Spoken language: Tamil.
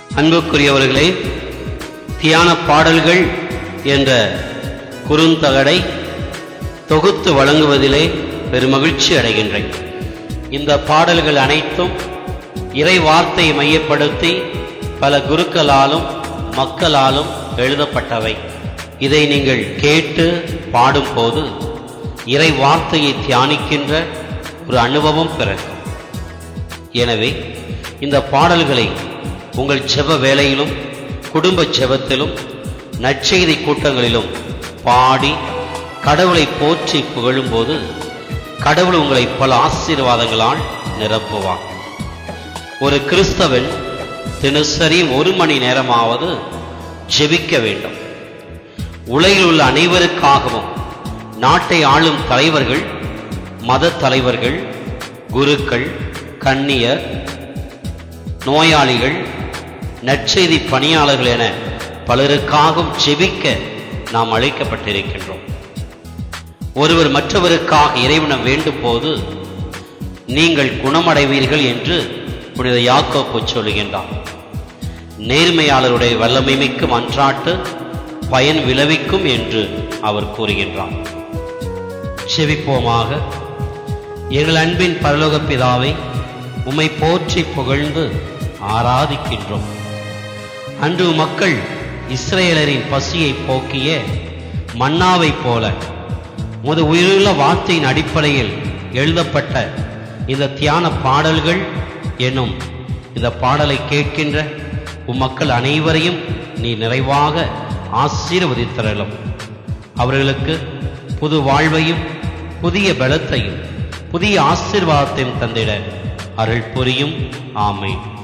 அன்புக்குரியவர்களே தியான பாடல்கள் என்ற குறுந்தகடை தொகுத்து வழங்குவதிலே பெருமகிழ்ச்சி அடைகின்றேன் இந்த பாடல்கள் அனைத்தும் இறை வார்த்தையை மையப்படுத்தி பல குருக்களாலும் மக்களாலும் எழுதப்பட்டவை இதை நீங்கள் கேட்டு பாடும்போது இறை வார்த்தையை தியானிக்கின்ற ஒரு அனுபவம் பிறக்கும் எனவே இந்த பாடல்களை உங்கள் செப வேளையிலும் குடும்ப செபத்திலும் நற்செய்தி கூட்டங்களிலும் பாடி கடவுளை போற்றி புகழும்போது கடவுள் உங்களை பல ஆசீர்வாதங்களால் நிரப்புவார் ஒரு கிறிஸ்தவன் தினசரி ஒரு மணி நேரமாவது ஜெபிக்க வேண்டும் உலகில் உள்ள அனைவருக்காகவும் நாட்டை ஆளும் தலைவர்கள் மத தலைவர்கள் குருக்கள் கன்னியர் நோயாளிகள் நற்செய்தி பணியாளர்கள் என பலருக்காகவும் ஜெபிக்க நாம் அழைக்கப்பட்டிருக்கின்றோம் ஒருவர் மற்றவருக்காக இறைவனம் வேண்டும் போது நீங்கள் குணமடைவீர்கள் என்று புனித யாக்கோப்பு சொல்லுகின்றார் நேர்மையாளருடைய வல்லமை மிக்க மன்றாட்டு பயன் விளைவிக்கும் என்று அவர் கூறுகின்றார் செவிப்போமாக எங்கள் அன்பின் பரலோக பிதாவை உம்மை போற்றி புகழ்ந்து ஆராதிக்கின்றோம் அன்று மக்கள் இஸ்ரேலரின் பசியை போக்கிய மன்னாவைப் போல முது உயிருள்ள வார்த்தையின் அடிப்படையில் எழுதப்பட்ட இந்த தியான பாடல்கள் எனும் இந்த பாடலை கேட்கின்ற உம் மக்கள் அனைவரையும் நீ நிறைவாக ஆசீர்வதித்தரலும் அவர்களுக்கு புது வாழ்வையும் புதிய பலத்தையும் புதிய ஆசீர்வாதத்தையும் தந்திட அருள் புரியும் ஆமென்